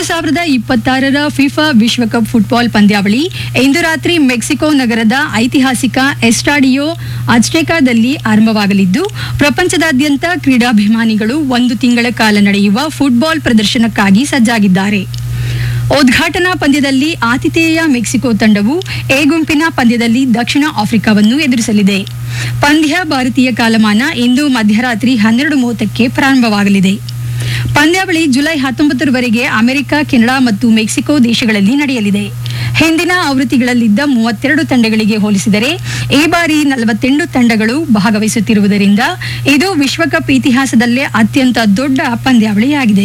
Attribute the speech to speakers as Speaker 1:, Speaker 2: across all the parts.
Speaker 1: ಎರಡು ಸಾವಿರದ ಇಪ್ಪತ್ತಾರರ ಫಿಫಾ ವಿಶ್ವಕಪ್ ಫುಟ್ಬಾಲ್ ಪಂದ್ಯಾವಳಿ ಇಂದು ರಾತ್ರಿ ಮೆಕ್ಸಿಕೋ ನಗರದ ಐತಿಹಾಸಿಕ ಎಸ್ಟಾಡಿಯೋ ಅಜ್ಟೆಕಾದಲ್ಲಿ ಆರಂಭವಾಗಲಿದ್ದು ಪ್ರಪಂಚದಾದ್ಯಂತ ಕ್ರೀಡಾಭಿಮಾನಿಗಳು ಒಂದು ತಿಂಗಳ ಕಾಲ ನಡೆಯುವ ಫುಟ್ಬಾಲ್ ಪ್ರದರ್ಶನಕ್ಕಾಗಿ ಸಜ್ಜಾಗಿದ್ದಾರೆ ಉದ್ಘಾಟನಾ ಪಂದ್ಯದಲ್ಲಿ ಆತಿಥೇಯ ಮೆಕ್ಸಿಕೋ ತಂಡವು ಎ ಗುಂಪಿನ ಪಂದ್ಯದಲ್ಲಿ ದಕ್ಷಿಣ ಆಫ್ರಿಕಾವನ್ನು ಎದುರಿಸಲಿದೆ ಪಂದ್ಯ ಭಾರತೀಯ ಕಾಲಮಾನ ಇಂದು ಮಧ್ಯರಾತ್ರಿ ಹನ್ನೆರಡು ಮೂವತ್ತಕ್ಕೆ ಪ್ರಾರಂಭವಾಗಲಿದೆ ಪಂದ್ಯಾವಳಿ ಜುಲೈ ಹತ್ತೊಂಬತ್ತರವರೆಗೆ ಅಮೆರಿಕ ಕೆನಡಾ ಮತ್ತು ಮೆಕ್ಸಿಕೋ ದೇಶಗಳಲ್ಲಿ ನಡೆಯಲಿದೆ ಹಿಂದಿನ ಆವೃತ್ತಿಗಳಲ್ಲಿದ್ದ ಮೂವತ್ತೆರಡು ತಂಡಗಳಿಗೆ ಹೋಲಿಸಿದರೆ ಈ ಬಾರಿ ನಲವತ್ತೆಂಟು ತಂಡಗಳು ಭಾಗವಹಿಸುತ್ತಿರುವುದರಿಂದ ಇದು ವಿಶ್ವಕಪ್ ಇತಿಹಾಸದಲ್ಲೇ ಅತ್ಯಂತ ದೊಡ್ಡ ಪಂದ್ಯಾವಳಿಯಾಗಿದೆ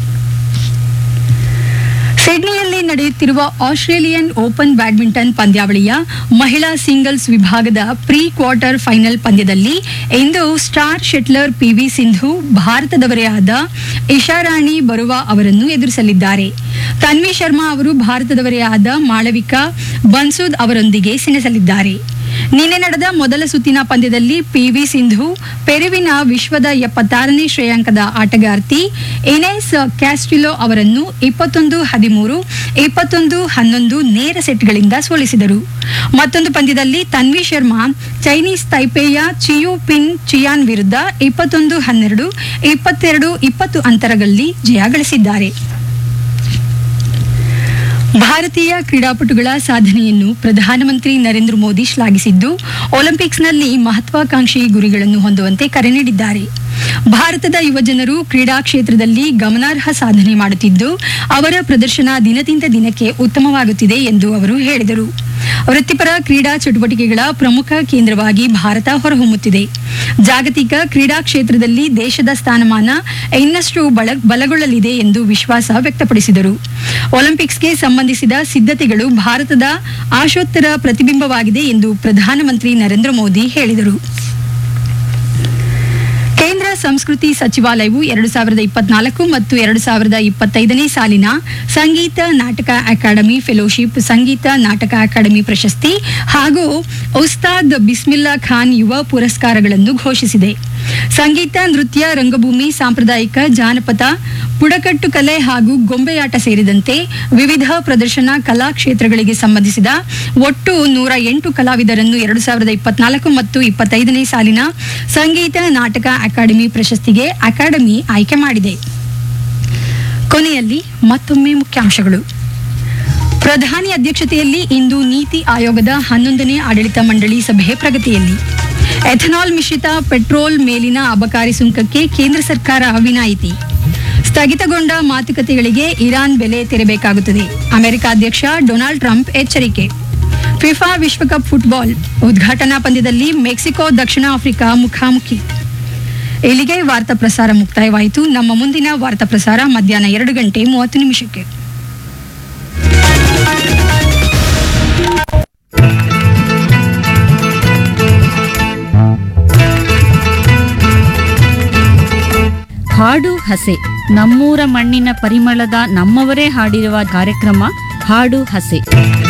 Speaker 1: ಸಿಡ್ನಿಯಲ್ಲಿ ನಡೆಯುತ್ತಿರುವ ಆಸ್ಟ್ರೇಲಿಯನ್ ಓಪನ್ ಬ್ಯಾಡ್ಮಿಂಟನ್ ಪಂದ್ಯಾವಳಿಯ ಮಹಿಳಾ ಸಿಂಗಲ್ಸ್ ವಿಭಾಗದ ಪ್ರೀ ಕ್ವಾರ್ಟರ್ ಫೈನಲ್ ಪಂದ್ಯದಲ್ಲಿ ಇಂದು ಸ್ಟಾರ್ ಶೆಟ್ಲರ್ ಪಿವಿ ಸಿಂಧು ಭಾರತದವರೇ ಆದ ಇಶಾರಾಣಿ ಬರುವಾ ಅವರನ್ನು ಎದುರಿಸಲಿದ್ದಾರೆ ತನ್ವಿ ಶರ್ಮಾ ಅವರು ಭಾರತದವರೇ ಆದ ಮಾಳವಿಕಾ ಬನ್ಸುದ್ ಅವರೊಂದಿಗೆ ಸೆಣಸಲಿದ್ದಾರೆ ನಿನ್ನೆ ನಡೆದ ಮೊದಲ ಸುತ್ತಿನ ಪಂದ್ಯದಲ್ಲಿ ಪಿವಿ ಸಿಂಧು ಪೆರುವಿನ ವಿಶ್ವದ ಎಪ್ಪತ್ತಾರನೇ ಶ್ರೇಯಾಂಕದ ಆಟಗಾರ್ತಿ ಇನೆಸ್ ಕ್ಯಾಸ್ಟಿಲೋ ಅವರನ್ನು ಇಪ್ಪತ್ತೊಂದು ಹದಿಮೂರು ಇಪ್ಪತ್ತೊಂದು ಹನ್ನೊಂದು ನೇರ ಸೆಟ್ಗಳಿಂದ ಸೋಲಿಸಿದರು ಮತ್ತೊಂದು ಪಂದ್ಯದಲ್ಲಿ ತನ್ವಿ ಶರ್ಮಾ ಚೈನೀಸ್ ತೈಪೇಯ ಚಿಯು ಪಿನ್ ಚಿಯಾನ್ ವಿರುದ್ಧ ಇಪ್ಪತ್ತೊಂದು ಹನ್ನೆರಡು ಇಪ್ಪತ್ತೆರಡು ಇಪ್ಪತ್ತು ಅಂತರಗಳಲ್ಲಿ ಜಯ ಗಳಿಸಿದ್ದಾರೆ ಭಾರತೀಯ ಕ್ರೀಡಾಪಟುಗಳ ಸಾಧನೆಯನ್ನು ಪ್ರಧಾನಮಂತ್ರಿ ನರೇಂದ್ರ ಮೋದಿ ಶ್ಲಾಘಿಸಿದ್ದು ಒಲಿಂಪಿಕ್ಸ್ನಲ್ಲಿ ಮಹತ್ವಾಕಾಂಕ್ಷಿ ಗುರಿಗಳನ್ನು ಹೊಂದುವಂತೆ ಕರೆ ನೀಡಿದ್ದಾರೆ ಭಾರತದ ಯುವಜನರು ಕ್ರೀಡಾ ಕ್ಷೇತ್ರದಲ್ಲಿ ಗಮನಾರ್ಹ ಸಾಧನೆ ಮಾಡುತ್ತಿದ್ದು ಅವರ ಪ್ರದರ್ಶನ ದಿನದಿಂದ ದಿನಕ್ಕೆ ಉತ್ತಮವಾಗುತ್ತಿದೆ ಎಂದು ಅವರು ಹೇಳಿದರು ವೃತ್ತಿಪರ ಕ್ರೀಡಾ ಚಟುವಟಿಕೆಗಳ ಪ್ರಮುಖ ಕೇಂದ್ರವಾಗಿ ಭಾರತ ಹೊರಹೊಮ್ಮುತ್ತಿದೆ ಜಾಗತಿಕ ಕ್ರೀಡಾ ಕ್ಷೇತ್ರದಲ್ಲಿ ದೇಶದ ಸ್ಥಾನಮಾನ ಇನ್ನಷ್ಟು ಬಲ ಬಲಗೊಳ್ಳಲಿದೆ ಎಂದು ವಿಶ್ವಾಸ ವ್ಯಕ್ತಪಡಿಸಿದರು ಒಲಿಂಪಿಕ್ಸ್ಗೆ ಸಂಬಂಧಿಸಿದ ಸಿದ್ಧತೆಗಳು ಭಾರತದ ಆಶೋತ್ತರ ಪ್ರತಿಬಿಂಬವಾಗಿದೆ ಎಂದು ಪ್ರಧಾನಮಂತ್ರಿ ನರೇಂದ್ರ ಮೋದಿ ಹೇಳಿದರು ಕೇಂದ್ರ ಸಂಸ್ಕೃತಿ ಸಚಿವಾಲಯವು ಎರಡು ಸಾವಿರದ ಇಪ್ಪತ್ನಾಲ್ಕು ಮತ್ತು ಎರಡು ಸಾವಿರದ ಇಪ್ಪತ್ತೈದನೇ ಸಾಲಿನ ಸಂಗೀತ ನಾಟಕ ಅಕಾಡೆಮಿ ಫೆಲೋಶಿಪ್ ಸಂಗೀತ ನಾಟಕ ಅಕಾಡೆಮಿ ಪ್ರಶಸ್ತಿ ಹಾಗೂ ಉಸ್ತಾದ್ ಬಿಸ್ಮಿಲ್ಲಾ ಖಾನ್ ಯುವ ಪುರಸ್ಕಾರಗಳನ್ನು ಘೋಷಿಸಿದೆ ಸಂಗೀತ ನೃತ್ಯ ರಂಗಭೂಮಿ ಸಾಂಪ್ರದಾಯಿಕ ಜಾನಪದ ಬುಡಕಟ್ಟು ಕಲೆ ಹಾಗೂ ಗೊಂಬೆಯಾಟ ಸೇರಿದಂತೆ ವಿವಿಧ ಪ್ರದರ್ಶನ ಕಲಾ ಕ್ಷೇತ್ರಗಳಿಗೆ ಸಂಬಂಧಿಸಿದ ಒಟ್ಟು ನೂರ ಎಂಟು ಕಲಾವಿದರನ್ನು ಎರಡು ಸಾವಿರದ ಇಪ್ಪತ್ನಾಲ್ಕು ಮತ್ತು ಇಪ್ಪತ್ತೈದನೇ ಸಾಲಿನ ಸಂಗೀತ ನಾಟಕ ಅಕಾಡೆಮಿ ಪ್ರಶಸ್ತಿಗೆ ಅಕಾಡೆಮಿ ಆಯ್ಕೆ ಮಾಡಿದೆ ಕೊನೆಯಲ್ಲಿ ಮತ್ತೊಮ್ಮೆ ಮುಖ್ಯಾಂಶಗಳು ಪ್ರಧಾನಿ ಅಧ್ಯಕ್ಷತೆಯಲ್ಲಿ ಇಂದು ನೀತಿ ಆಯೋಗದ ಹನ್ನೊಂದನೇ ಆಡಳಿತ ಮಂಡಳಿ ಸಭೆ ಪ್ರಗತಿಯಲ್ಲಿ ಎಥನಾಲ್ ಮಿಶ್ರಿತ ಪೆಟ್ರೋಲ್ ಮೇಲಿನ ಅಬಕಾರಿ ಸುಂಕಕ್ಕೆ ಕೇಂದ್ರ ಸರ್ಕಾರ ವಿನಾಯಿತಿ ಸ್ಥಗಿತಗೊಂಡ ಮಾತುಕತೆಗಳಿಗೆ ಇರಾನ್ ಬೆಲೆ ತೆರಬೇಕಾಗುತ್ತದೆ ಅಮೆರಿಕ ಅಧ್ಯಕ್ಷ ಡೊನಾಲ್ಡ್ ಟ್ರಂಪ್ ಎಚ್ಚರಿಕೆ ಫಿಫಾ ವಿಶ್ವಕಪ್ ಫುಟ್ಬಾಲ್ ಉದ್ಘಾಟನಾ ಪಂದ್ಯದಲ್ಲಿ ಮೆಕ್ಸಿಕೋ ದಕ್ಷಿಣ ಆಫ್ರಿಕಾ ಮುಖಾಮುಖಿ ಇಲ್ಲಿಗೆ ವಾರ್ತಾ ಪ್ರಸಾರ ಮುಕ್ತಾಯವಾಯಿತು ನಮ್ಮ ಮುಂದಿನ ವಾರ್ತಾ ಪ್ರಸಾರ ಮಧ್ಯಾಹ್ನ ಎರಡು ಗಂಟೆ ಮೂವತ್ತು ನಿಮಿಷಕ್ಕೆ
Speaker 2: ಹಾಡು ಹಸೆ ನಮ್ಮೂರ ಮಣ್ಣಿನ ಪರಿಮಳದ ನಮ್ಮವರೇ ಹಾಡಿರುವ ಕಾರ್ಯಕ್ರಮ ಹಾಡು ಹಸೆ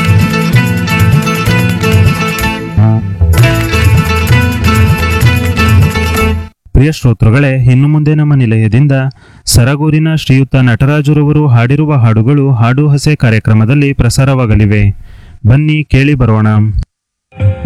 Speaker 3: ಪ್ರಿಯ ಶ್ರೋತೃಗಳೇ ಇನ್ನು ಮುಂದೆ ನಮ್ಮ ನಿಲಯದಿಂದ ಸರಗೂರಿನ ಶ್ರೀಯುತ ನಟರಾಜುರವರು ಹಾಡಿರುವ ಹಾಡುಗಳು ಹಾಡು ಹಸೆ ಕಾರ್ಯಕ್ರಮದಲ್ಲಿ ಪ್ರಸಾರವಾಗಲಿವೆ ಬನ್ನಿ ಕೇಳಿ ಬರೋಣ